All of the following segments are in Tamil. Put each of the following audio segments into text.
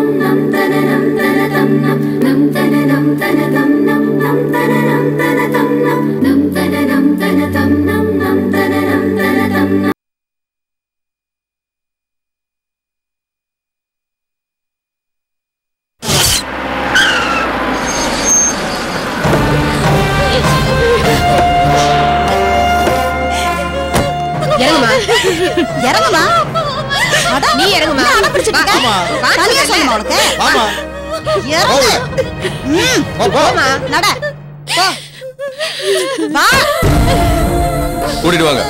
இறங்குமா இறங்குமா அட, நீ இறங்குமா என்ன அடம் பிடிச்சிட்டு இருக்க? வா, வா, தனியா சொல்லல. சொல்லுமா உனக்கு? ஆமா இறங்கு. ம், போ, போ. போமா நட. போ. வா. கூட்டிட்டு வாங்க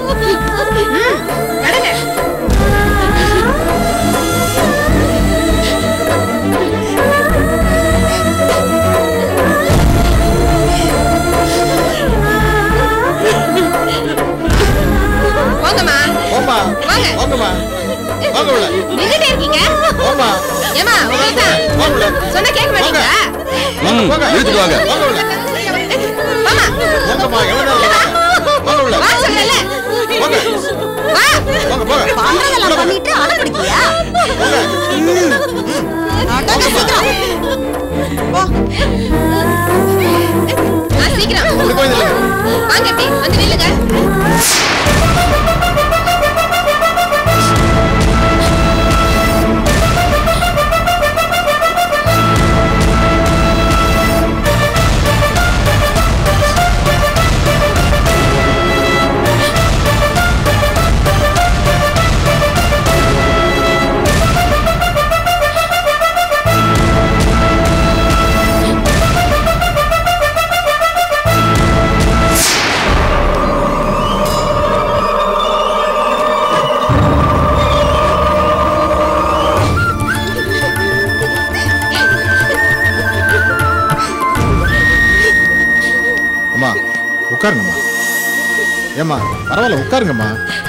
நடங்க போங்கம்மா போம்மா வாங்க. போங்கம்மா வாங்க உள்ள நின்னுட்டே இருக்கீங்க போம்மா ஏமா உங்களுக்கு வாங்க உள்ள சொன்னா கேட்க மாட்டீங்களா ம், போங்க. இழுத்துட்டு வாங்க வாங்க உள்ள மாமா போங்கம்மா எவ்வளவு நேரம் இருக்காங்க? வாங்க உள்ள வா சொல்லல போங்க வா போங்க போங்க பண்றதெல்லாம் பண்ணிட்டு அடம் பிடிக்கிறியா? நடங்க சீக்கிரம். போ. ஆ, சீக்கிரம் அப்படி போய் நில்லுங்க. வாங்க அப்படி வந்து நில்லுங்க அம்மா உட்காருங்கம்மா ஏம்மா பரவாயில்ல உட்காருங்கம்மா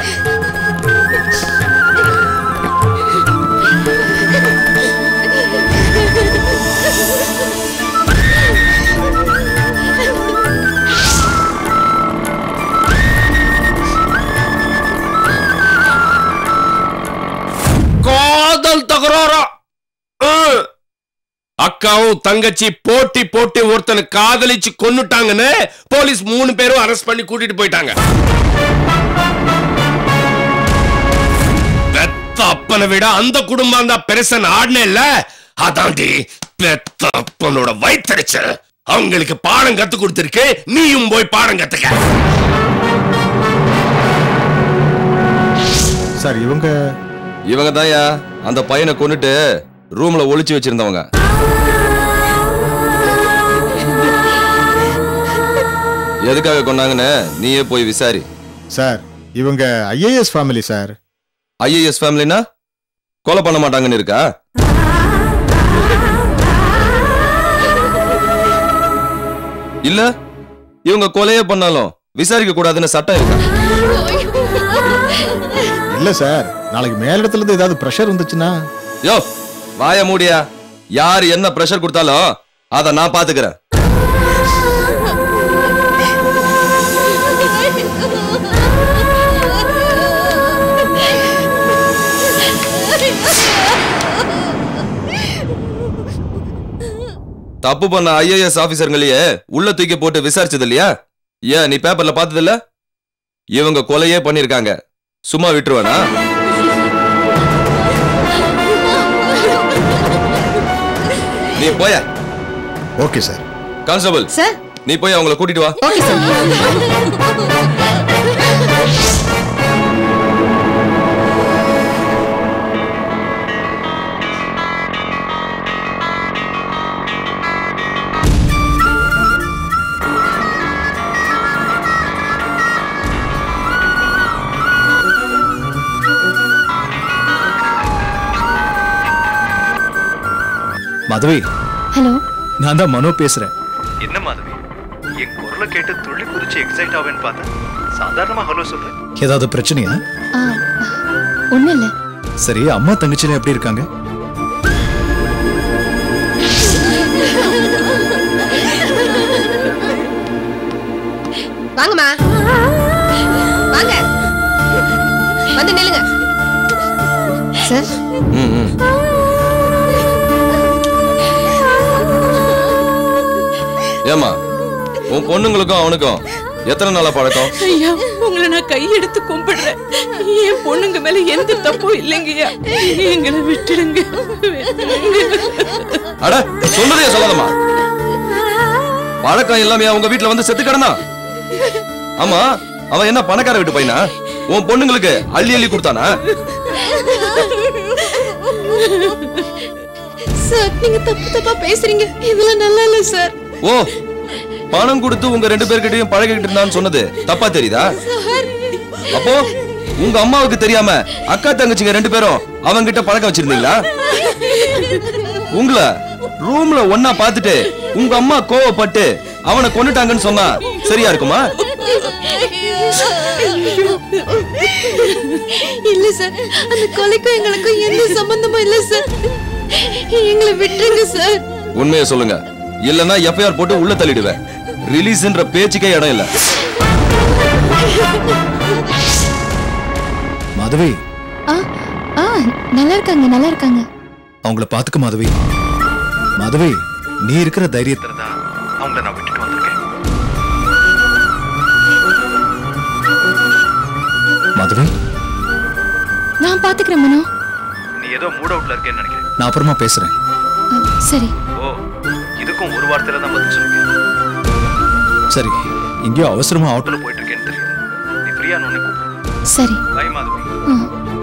காதல் தகராறா அஹ். அக்காவும் தங்கச்சி போட்டி போட்டி ஒருத்தனை காதலிச்சு கொன்னுட்டாங்கன்னு போலீஸ் மூணு பேரும் அரெஸ்ட் பண்ணி கூட்டிட்டு போயிட்டாங்க பெத்த அப்பனை விட அந்த குடும்பம் தான் பெருசன் ஆடினே இல்ல அதாண்டி பெத்த அப்பனோட வயிற்றுச்சல் அவங்களுக்கு பாடம் கத்து கொடுத்திருக்கு நீயும் போய் பாடம் கத்துக்க சார் இவங்க இவங்க தான்யா அந்த பையனை கொன்னுட்டு ரூம்ல ஒளிச்சு வச்சிருந்தவங்க எதுக்காக கொண்டாங்கன்னு நீயே போய் விசாரி சார் இவங்க ஐஏஎஸ் ஃபேமிலி சார் ஐஏஎஸ் ஃபேமிலினா கொலை பண்ண மாட்டாங்கன்னு இருக்கா இல்ல இவங்க கொலையே பண்ணாலும் விசாரிக்க கூடாதுன்னு சட்டம் இருக்கா இல்ல சார் நாளைக்கு மேலிடத்துல இருந்து ஏதாவது ப்ரெஷர் வந்துச்சுன்னா யோ வாய மூடியா யார் என்ன பிரஷர் கொடுத்தாலும் அத நான் பாத்துக்கிறேன் தப்பு பண்ண ஐஏஎஸ் ஆபீசருங்களையே உள்ள தூக்கி போட்டு விசாரிச்சது இல்லையா ஏன் நீ பேப்பர்ல பார்த்தது இல்ல இவங்க கொலையே பண்ணிருக்காங்க சும்மா விட்டுருவானா நீ போய ஓகே சார் கான்ஸ்டபிள் சார் நீ போய் அவங்கள கூட்டிட்டு வா ஓகே சார் மாதவி ஹலோ நான் தான் மனோ பேசுறேன் என்ன மாதவி என் குரலை கேட்டு துள்ளி குதிச்சு எக்ஸைட் ஆவேன்னு பார்த்தேன் சாதாரணமா ஹலோ சொல்றேன் ஏதாவது பிரச்சனையா ஆ ஒன்றும் இல்லை சரி அம்மா தங்கச்சிலாம் எப்படி இருக்காங்க வாங்கம்மா வாங்க வந்து நில்லுங்க சார் ம், ம். ஏமா உன் பொண்ணுங்களுக்கும் அவனுக்கும் எத்தனை நாளா பழக்கம் ஐயா உங்களை நான் கையெடுத்து கும்பிடுறேன் என் பொண்ணுங்க மேல எந்த தப்பும் இல்லைங்கய்யா எங்களை விட்டுடுங்க விட்டுடுங்க. அட சொன்னதே சொல்லாதம்மா பழக்கம் எல்லாமே உங்க வீட்ல வந்து செத்து கிடந்தா ஆமா அவன் என்ன பணக்கார வீட்டு பையனா உன் பொண்ணுங்களுக்கு அள்ளி அள்ளி கொடுத்தானா சார் நீங்க தப்பு தப்பா பேசுறீங்க இதெல்லாம் நல்லா இல்ல சார் ஓ பணம் கொடுத்து உங்க ரெண்டு பேர்கிட்டயும் பழகிட்டு இருந்தான்னு சொன்னது தப்பா தெரியுதா அப்போ உங்க அம்மாவுக்கு தெரியாம அக்கா தங்கச்சிங்க ரெண்டு பேரும் அவங்கிட்ட பழக்கம் வச்சிருந்தீங்களா உங்களை ரூம்ல ஒன்னா பார்த்துட்டு உங்க அம்மா கோவப்பட்டு அவனை கொன்னுட்டாங்கன்னு சொன்னா சரியா இருக்குமா இல்ல சார் அந்த கொலைக்கும் எங்களுக்கும் எந்த சம்பந்தமும் இல்ல சார் எங்களை விட்டுருங்க சார் உண்மையை சொல்லுங்க இல்லனா எஃப்ஐஆர் போட்டு உள்ள தள்ளிடுவேன் ரிலீஸ்ன்ற பேச்சுக்கே இடம் இல்ல மாதவி ஆ ஆ நல்லா இருக்காங்க நல்லா இருக்காங்க அவங்கள பாத்துக்க மாதவி மாதவி நீ இருக்கிற தைரியத்தை தான் அவங்கள நான் விட்டுட்டு வந்திருக்கேன் மாதவி நான் பாத்துக்கிறேன் மனோ நீ ஏதோ மூட் அவுட்ல இருக்கேன்னு நினைக்கிறேன் நான் அப்புறமா பேசுறேன் ஆ, சரி ஓ இதுக்கும் ஒரு வார்த்தையில தான் பதில் சொல்லுவேன் சரி எங்கேயோ அவசரமா ஆட்டோ ஆட்டோல போயிட்டு இருக்கேன்னு தெரியுது நீ ஃப்ரீயா உன்னை கூப்பிடு சரி பை மாதவி ஆ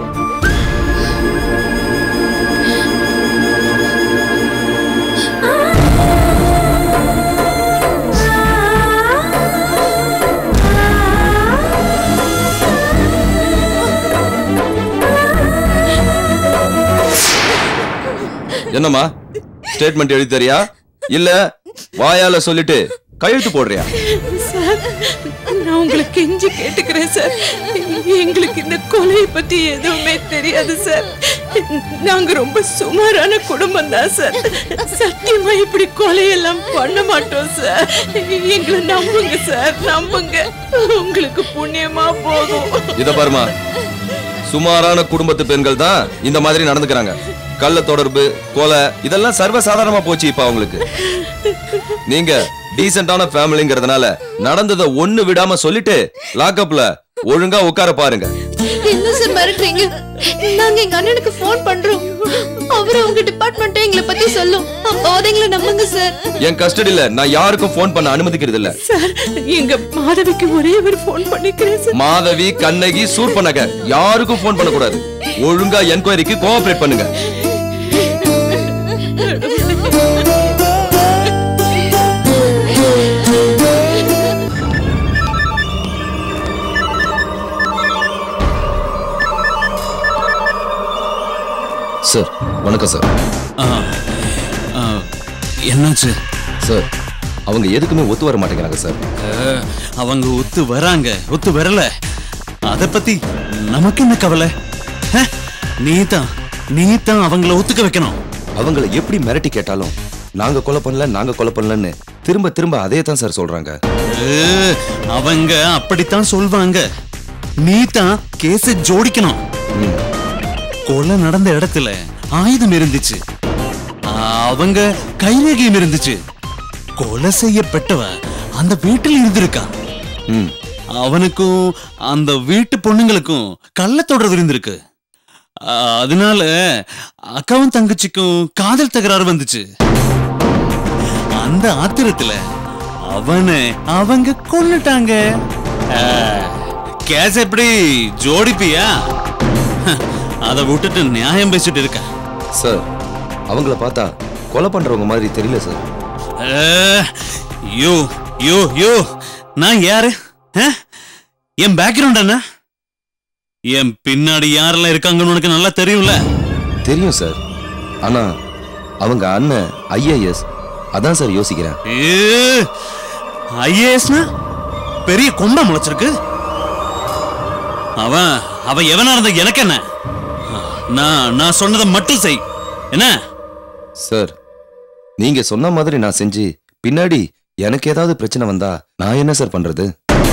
என்னம்மா ஸ்டேட்மெண்ட் எழுதி தரியா இல்ல வாயால சொல்லிட்டு கையெழுத்து போடுறியா சார் நான் உங்களை கெஞ்சி கேட்டுக்கிறேன் சார் எங்களுக்கு இந்த கொலையை பத்தி எதுவுமே தெரியாது சார் நாங்க ரொம்ப சுமாரான குடும்பம் தான் சார் சத்தியமா இப்படி கொலையெல்லாம் பண்ண மாட்டோம் சார் எங்களை நம்புங்க சார் நம்புங்க உங்களுக்கு புண்ணியமா போகும் இத பாருமா சுமாரான குடும்பத்து பெண்கள் தான் இந்த மாதிரி நடந்துக்கிறாங்க கள்ள தொடர்பு கொலை இதெல்லாம் சர்வ சாதாரணமா போச்சு இப்ப அவங்களுக்கு நீங்க டீசென்டான ஃபேமிலிங்கிறதுனால நடந்ததை ஒண்ணு விடாம சொல்லிட்டு லாக்அப்ல ஒழுங்கா உட்கார பாருங்க என்ன சார் மிரட்டுறீங்க நாங்க எங்க அண்ணனுக்கு ஃபோன் பண்றோம் அவரு உங்க டிபார்ட்மெண்ட் எங்களை பத்தி சொல்லும் அப்போது எங்களை நம்புங்க சார் என் கஸ்டடியில நான் யாருக்கும் ஃபோன் பண்ண அனுமதிக்கிறது இல்ல சார் எங்க மாதவிக்கு ஒரே ஒரு ஃபோன் பண்ணிக்கிறேன் சார் மாதவி கண்ணகி சூர்பனக யாருக்கும் ஃபோன் பண்ணக்கூடாது ஒழுங்கா என்கொயரிக்கு கோஆபரேட் பண்ணுங்க சார் வணக்கம் சார் என்னாச்சு சார் அவங்க எதுக்குமே ஒத்து வர மாட்டேங்கிறாங்க சார் அஹ், அவங்க ஒத்து வராங்க ஒத்து வரல அத பத்தி நமக்கு என்ன கவலை நீ தான் நீ தான் அவங்கள ஒத்துக்க வைக்கணும் அவங்கள எப்படி மிரட்டி கேட்டாலும் நாங்க கொலை பண்ணல நாங்க கொலை பண்ணலன்னு திரும்ப திரும்ப அதே தான் சார் சொல்றாங்க அஹ், அவங்க அப்படித்தான் சொல்வாங்க நீ தான் கேஸ ஜோடிக்கணும் ம். கொலை நடந்த இடத்துல ஆயுதம் இருந்துச்சு அவங்க கைரேகையும் இருந்துச்சு கொலை செய்யப்பட்டவ அந்த வீட்டில் இருந்திருக்கா ம் அவனுக்கும் அந்த வீட்டு பொண்ணுங்களுக்கும் கள்ள தொடர்பு இருந்திருக்கு அஹ், அதனால அக்காவும் தங்கச்சிக்கும் காதல் தகராறு வந்துச்சு அந்த ஆத்திரத்துல அவனை அவங்க கொன்னுட்டாங்க அஹ், கேஸ் எப்படி ஜோடிப்பியா அதை விட்டுட்டு நியாயம் பேசிட்டு இருக்க சார் அவங்கள பார்த்தா கொலை பண்றவங்க மாதிரி தெரியல சார் அஹ், யோ யோ யோ நான் யாரு அஹ்? என் பேக்ரவுண்ட் என்ன என் பின்னாடி யாரெல்லாம் இருக்காங்கன்னு உனக்கு நல்லா தெரியும்ல தெரியும் சார் ஆனா அவங்க அண்ணன் ஐஏஎஸ் அதான் சார் யோசிக்கிறேன் ஐஏஎஸ்னா பெரிய கொண்டா முளைச்சிருக்கு அவன் அவன் எவனா இருந்த எனக்கு என்ன நான் நான் சொன்னதை மட்டும் செய் என்ன சார் நீங்க சொன்ன மாதிரி நான் செஞ்சு பின்னாடி எனக்கு ஏதாவது பிரச்சனை வந்தா நான் என்ன சார் பண்றது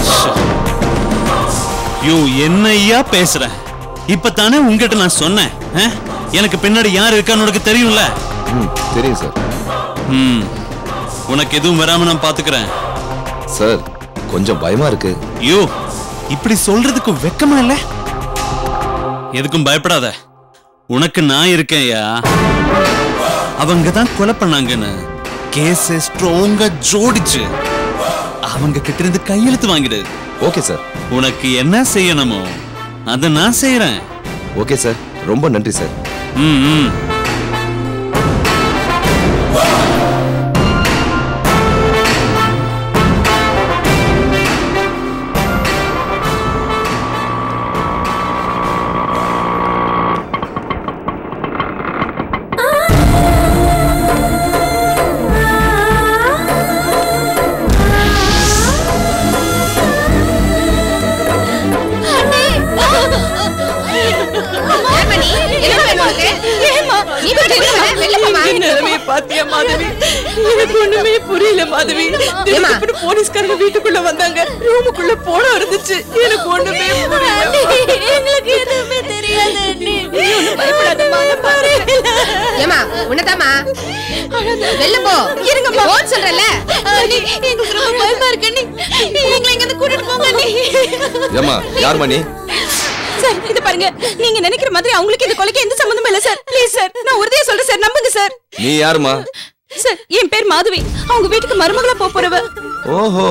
யோ என்னையா பேசுற இப்பதானே உங்ககிட்ட நான் சொன்னேன் அஹ்? எனக்கு பின்னாடி யார் இருக்கான்னு உனக்கு தெரியும்ல ம் தெரியும் சார் ம் உனக்கு எதுவும் வராம நான் பாத்துக்கிறேன் சார் கொஞ்சம் பயமா இருக்கு ஐயோ இப்படி சொல்றதுக்கு வெக்கமா இல்ல எதுக்கும் பயப்படாத உனக்கு நான் இருக்கேன்யா அவங்க தான் கொலை பண்ணாங்கன்னு கேஸ் ஸ்ட்ராங்கா ஜோடிச்சு அவங்க கிட்ட இருந்து கையெழுத்து வாங்கிடு ஓகே சார் உனக்கு என்ன செய்யணுமோ அதை நான் செய்யறேன் ஓகே சார் ரொம்ப நன்றி சார் ம் ம். ஏம்மா நீ? என்ன வேணும் உனக்கு? நீ போய் வெளில வா, வெளில போம்மா. என் நிலைமைய பாத்தியா மாதவி எனக்கு ஒண்ணுமே புரியல மாதவி ஏம்மா? திடீர்னு போலீஸ்காரங்க வீட்டுக்குள்ள வந்தாங்க ரூமுக்குள்ள போன இருந்துச்சு எனக்கு ஒண்ணுமே புரியல எங்களுக்கு எதுவுமே தெரியாது நீ ஒண்ணும் பயப்படாதம்மா நான் பாத்துக்கிறேன். ஏம்மா, உன்னதாம்மா? வெளில போ. போன்னு சொல்றேன்ல. எங்களுக்கு ரொம்ப பயமா இருக்கு நீ எங்களை இங்க இருந்து கூட்டிட்டு போங்க நீ ஏமா யார் மணி சார் இது பாருங்க நீங்க நினைக்கிற மாதிரி அவங்களுக்கு இந்த கொலைக்கு எந்த சம்பந்தமும் இல்ல சார் ப்ளீஸ் சார் நான் உறுதியா சொல்றேன் சார் நம்புங்க சார் நீ யாருமா சார் என் பேர் மாதவி அவங்க வீட்டுக்கு மருமகளா போப் போறவ ஓஹோ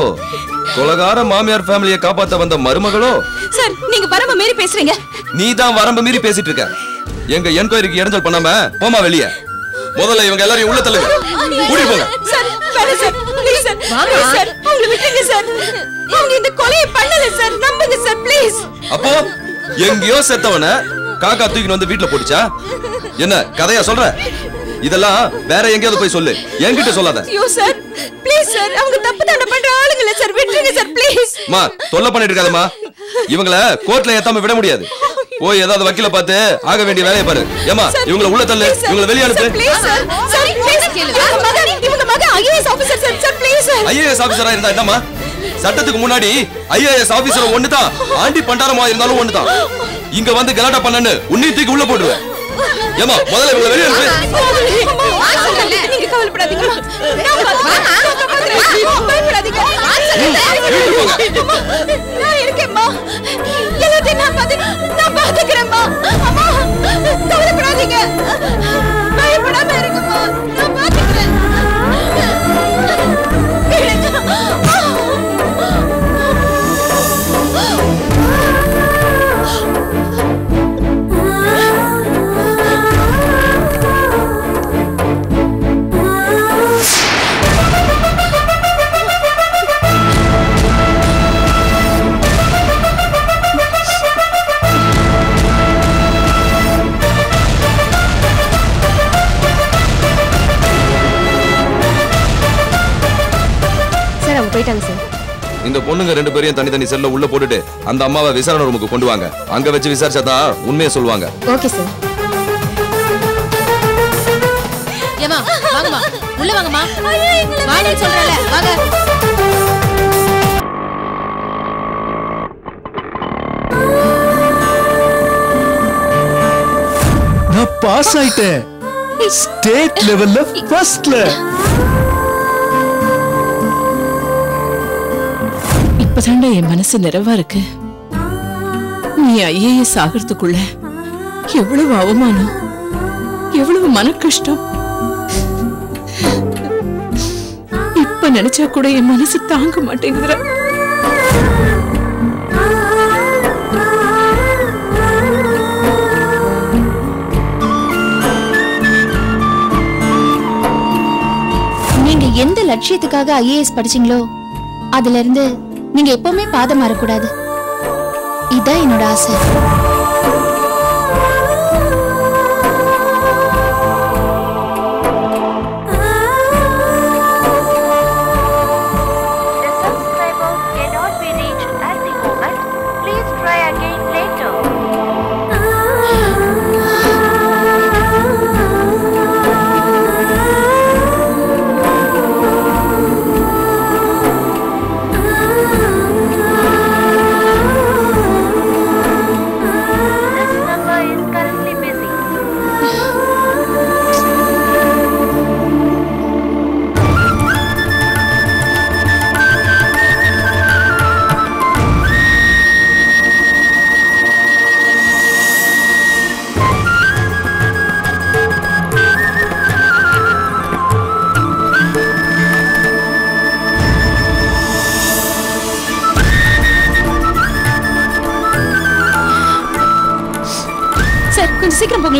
கொலகார மாமியார் ஃபேமிலியை காப்பாத்த வந்த மருமகளோ சார் நீங்க வரம்ப மீறி பேசுறீங்க நீ தான் வரம்பு மீறி பேசிட்டு இருக்க எங்க என்கொயரிக்கு இடைஞ்சல் பண்ணாம போமா வெளிய முதல்ல இவங்க எல்லாரையும் உள்ள தள்ளுங்க கூட்டிட்டு போங்க சார் வேணாம் sir please sir please sir அவங்கள விட்டுருங்க சார் அவங்க இந்த கொலையை பண்ணல சார் நம்புங்க சார் ப்ளீஸ் அப்போ எங்கேயோ செத்தவன காக்கா தூக்கின்னு வந்து வீட்டுல போட்டுச்சா என்ன கதையா சொல்ற இதெல்லாம் வேற எங்கேயாவது போய் சொல்லு என்கிட்ட சொல்லாத ஐயோ சார் ப்ளீஸ் சார் அவங்க தப்பு தண்டை பண்ற ஆளுங்கள சார் விட்டுருங்க சார் ப்ளீஸ் மா தொல்லை பண்ணிட்டு இருக்காதம்மா இவங்கள கோர்ட்ல ஏத்தாம விட முடியாது போய் ஏதாவது வக்கீல பார்த்து ஆக வேண்டிய வேலையை பாரு ஏமா இவங்கள உள்ள தள்ளு இவங்கள வெளிய அனுப்பு ப்ளீஸ் சார் சார் ப்ளீஸ் இவங்க மகன் இவங்க மகன் IAS officer sir sir please sir IAS ஆபீசரா இருந்தா என்னமா சட்டத்துக்கு முன்னாடி ஐஏஎஸ் ஆபீசர் ஒண்ணுதான் ஆண்டி பண்டாரமா இருந்தாலும் ஒண்ணுதான் இங்க வந்து கலாட்டா பண்ணனு உன்னையும் தூக்கி உள்ள போடுவேன் ஏமா முதல்ல இவங்கள வெளிய அனுப்பு நீங்க கவலைப்படாதீங்க நான் பாத்துக்கிறேன். பயப்படாதீங்க நான் இருக்கேன்மா எல்லாத்தையும் நான் பாத்து நான் பாத்துக்கிறேன்மா அம்மா கவலைப்படாதீங்க பயப்படாம இருங்கம்மா நான் பாத்துக்கிறேன் சார் அவங்க போயிட்டாங்க சார் இந்த பொண்ணுங்க ரெண்டு பேரையும் தனித்தனி செல்ல உள்ள போட்டுட்டு அந்த அம்மாவை விசாரணை ரூமுக்கு கொண்டு வாங்க அங்க வச்சு விசாரிச்சாதான் உண்மையை சொல்லுவாங்க ஓகே சார் ஏமா வாங்கம்மா உள்ள வாங்கம்மா வாங்கன்னு சொல்றல வாங்க நான் பாஸ் ஆயிட்டேன் ஸ்டேட் லெவல்ல ஃபர்ஸ்ட்ல இப்பதாண்டா என் மனசு நிறைவா இருக்கு நீ ஐஏஎஸ் ஆகிறதுக்குள்ள எவ்வளவு அவமானம் எவ்வளவு மன கஷ்டம் இப்ப நினைச்சா கூட என் மனசு தாங்க மாட்டேங்குதுடா நீங்க எந்த லட்சியத்துக்காக ஐஏஎஸ் படிச்சீங்களோ அதுல இருந்து நீங்க எப்பவுமே பாதம் மாறக்கூடாது இதான் என்னோட ஆசை The subscriber cannot be reached at the moment. Please try again later. ஆ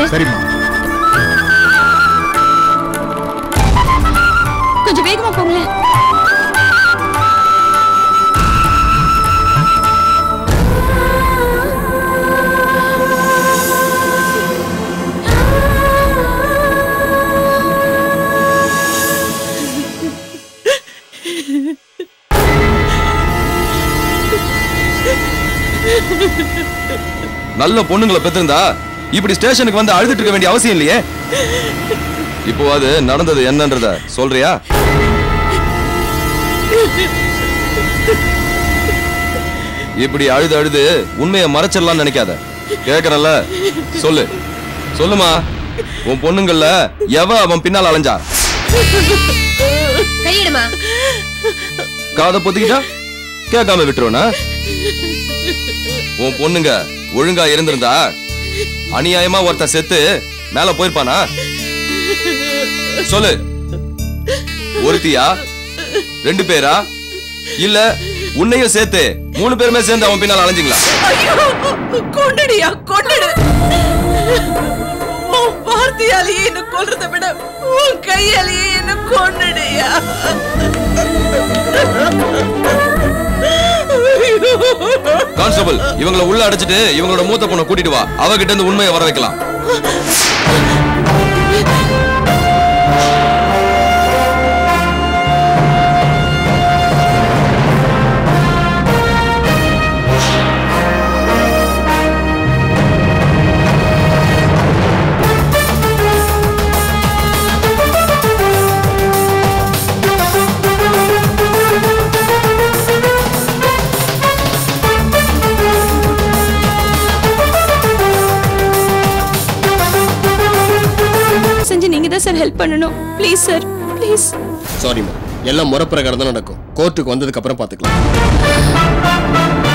சரிம்மா கொஞ்சம் வேகமா போங்களேன் நல்ல பொண்ணுங்களை பெற்றிருந்தா இப்படி ஸ்டேஷனுக்கு வந்து அழுதுட்டு இருக்க வேண்டிய அவசியம் இல்லையே இப்போ அது நடந்தது என்னன்றத சொல்றியா இப்படி அழுது அழுது உண்மையை மறைச்சிடலாம்னு நினைக்காத கேக்குறல்ல சொல்லு சொல்லுமா உன் பொண்ணுங்கள்ல எவ அவன் பின்னால் அலைஞ்சா கையிடுமா காதை பொத்திக்கிட்டா கேட்காம விட்டுருவனா உன் பொண்ணுங்க ஒழுங்கா இருந்திருந்தா அநியாயமா ஒருத்தன் செத்து மேல போயிருப்பானா சொல்லு ஒருத்தியா ரெண்டு பேரா இல்ல உன்னையும் சேர்த்து மூணு பேருமே சேர்ந்து அவன் பின்னால் அலைஞ்சிங்களா ஐயோ கொண்டுடியா கொண்டுடு உன் வார்த்தையாலேயே என்ன கொல்றதை விட உன் கையாலேயே என்ன கொண்டுடியா கான்ஸ்டபிள் இவங்கள உள்ள அடைச்சிட்டு இவங்களோட மூத்த பொண்ணை கூட்டிட்டு வா அவகிட்ட இருந்து உண்மையை வர வைக்கலாம் செஞ்சு நீங்க தான் சார் ஹெல்ப் பண்ணணும் ப்ளீஸ் சார் ப்ளீஸ் சாரிம்மா எல்லாம் முறை பிரகாரம் தான் நடக்கும் கோர்ட்டுக்கு வந்ததுக்கு அப்புறம் பாத்துக்கலாம்